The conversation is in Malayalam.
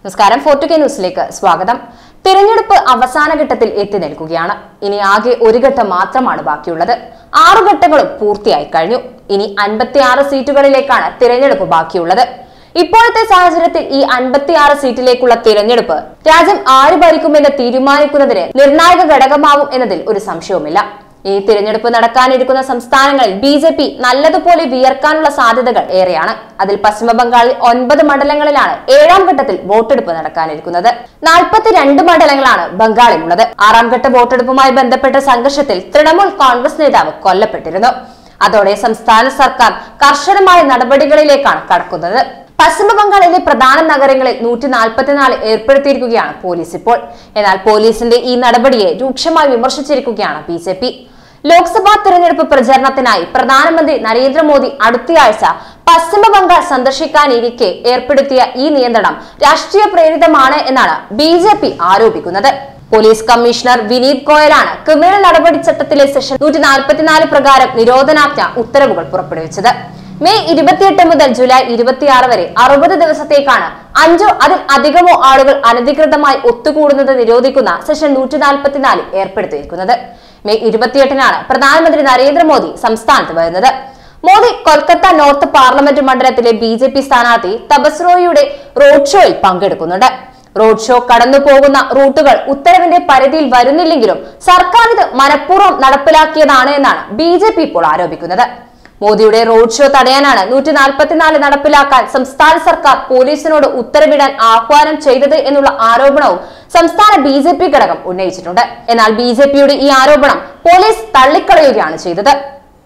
നമസ്കാരം ഫോർട്ടു കെ ന്യൂസിലേക്ക് സ്വാഗതം തിരഞ്ഞെടുപ്പ് അവസാന ഘട്ടത്തിൽ എത്തി നിൽക്കുകയാണ് ഇനി ആകെ ഒരു ഘട്ടം മാത്രമാണ് ബാക്കിയുള്ളത് ആറു ഘട്ടങ്ങളും പൂർത്തിയായി കഴിഞ്ഞു ഇനി അൻപത്തിയാറ് സീറ്റുകളിലേക്കാണ് തിരഞ്ഞെടുപ്പ് ബാക്കിയുള്ളത് ഇപ്പോഴത്തെ സാഹചര്യത്തിൽ ഈ അൻപത്തിയാറ് സീറ്റിലേക്കുള്ള തിരഞ്ഞെടുപ്പ് രാജ്യം ആര് ഭരിക്കുമെന്ന് തീരുമാനിക്കുന്നതിന് നിർണായക ഘടകമാവും എന്നതിൽ ഒരു സംശയവുമില്ല ഈ തിരഞ്ഞെടുപ്പ് നടക്കാനിരിക്കുന്ന സംസ്ഥാനങ്ങളിൽ ബി ജെ പി നല്ലതുപോലെ വിയർക്കാനുള്ള സാധ്യതകൾ ഏറെയാണ് അതിൽ പശ്ചിമ ബംഗാളിൽ ഒൻപത് മണ്ഡലങ്ങളിലാണ് ഏഴാം ഘട്ടത്തിൽ വോട്ടെടുപ്പ് നടക്കാനിരിക്കുന്നത് നാൽപ്പത്തിരണ്ട് മണ്ഡലങ്ങളാണ് ബംഗാളിലുള്ളത് ആറാം ഘട്ട വോട്ടെടുപ്പുമായി ബന്ധപ്പെട്ട സംഘർഷത്തിൽ തൃണമൂൽ കോൺഗ്രസ് നേതാവ് കൊല്ലപ്പെട്ടിരുന്നു അതോടെ സംസ്ഥാന സർക്കാർ കർശനമായ നടപടികളിലേക്കാണ് കടക്കുന്നത് പശ്ചിമ ബംഗാളിലെ പ്രധാന നഗരങ്ങളിൽ നൂറ്റി നാൽപ്പത്തിനാല് ഏർപ്പെടുത്തിയിരിക്കുകയാണ് പോലീസ് ഇപ്പോൾ എന്നാൽ പോലീസിന്റെ ഈ നടപടിയെ രൂക്ഷമായി വിമർശിച്ചിരിക്കുകയാണ് ബി ജെ പി ലോക്സഭാ തെരഞ്ഞെടുപ്പ് പ്രചരണത്തിനായി പ്രധാനമന്ത്രി നരേന്ദ്രമോദി അടുത്തയാഴ്ച പശ്ചിമ ബംഗാൾ സന്ദർശിക്കാനിരിക്കെ ഏർപ്പെടുത്തിയ ഈ നിയന്ത്രണം രാഷ്ട്രീയ പ്രേരിതമാണ് എന്നാണ് ബി ജെ പി ആരോപിക്കുന്നത് പോലീസ് കമ്മീഷണർ വിനീത് ഗോയലാണ് ക്രിമിനൽ നടപടിച്ചട്ടത്തിലെ സെഷൻ നൂറ്റി നാൽപ്പത്തിനാല് പ്രകാരം നിരോധനാജ്ഞ ഉത്തരവുകൾ പുറപ്പെടുവിച്ചത് മെയ് ഇരുപത്തിയെട്ട് മുതൽ ജൂലൈ ഇരുപത്തിയാറ് വരെ അറുപത് ദിവസത്തേക്കാണ് അഞ്ചോ അതിൽ അധികമോ ആളുകൾ അനധികൃതമായി ഒത്തുകൂടുന്നത് നിരോധിക്കുന്ന സെഷൻ നൂറ്റി നാൽപ്പത്തിനാല് ഏർപ്പെടുത്തിയിരിക്കുന്നത് മെയ് ഇരുപത്തിയെട്ടിനാണ് പ്രധാനമന്ത്രി നരേന്ദ്രമോദി സംസ്ഥാനത്ത് വരുന്നത് മോദി കൊൽക്കത്ത നോർത്ത് പാർലമെന്റ് മണ്ഡലത്തിലെ ബി ജെ പി സ്ഥാനാർത്ഥി തപസ്രോയുടെ റോഡ് ഷോയിൽ പങ്കെടുക്കുന്നുണ്ട് റോഡ് ഷോ കടന്നു പോകുന്ന റൂട്ടുകൾ ഉത്തരവിന്റെ പരിധിയിൽ വരുന്നില്ലെങ്കിലും സർക്കാർ ഇത് മനഃപൂർവ്വം നടപ്പിലാക്കിയതാണ് എന്നാണ് ബി ജെ പി ഇപ്പോൾ ആരോപിക്കുന്നത് മോദിയുടെ റോഡ് ഷോ തടയാനാണ് നൂറ്റി നാൽപ്പത്തിനാല് നടപ്പിലാക്കാൻ സംസ്ഥാന സർക്കാർ പോലീസിനോട് ഉത്തരവിടാൻ ആഹ്വാനം ചെയ്തത് എന്നുള്ള ആരോപണവും സംസ്ഥാന ബി ജെ പി ഘടകം ഉന്നയിച്ചിട്ടുണ്ട് എന്നാൽ ബി ജെ പിയുടെ ഈ ആരോപണം പോലീസ് തള്ളിക്കളയുകയാണ് ചെയ്തത്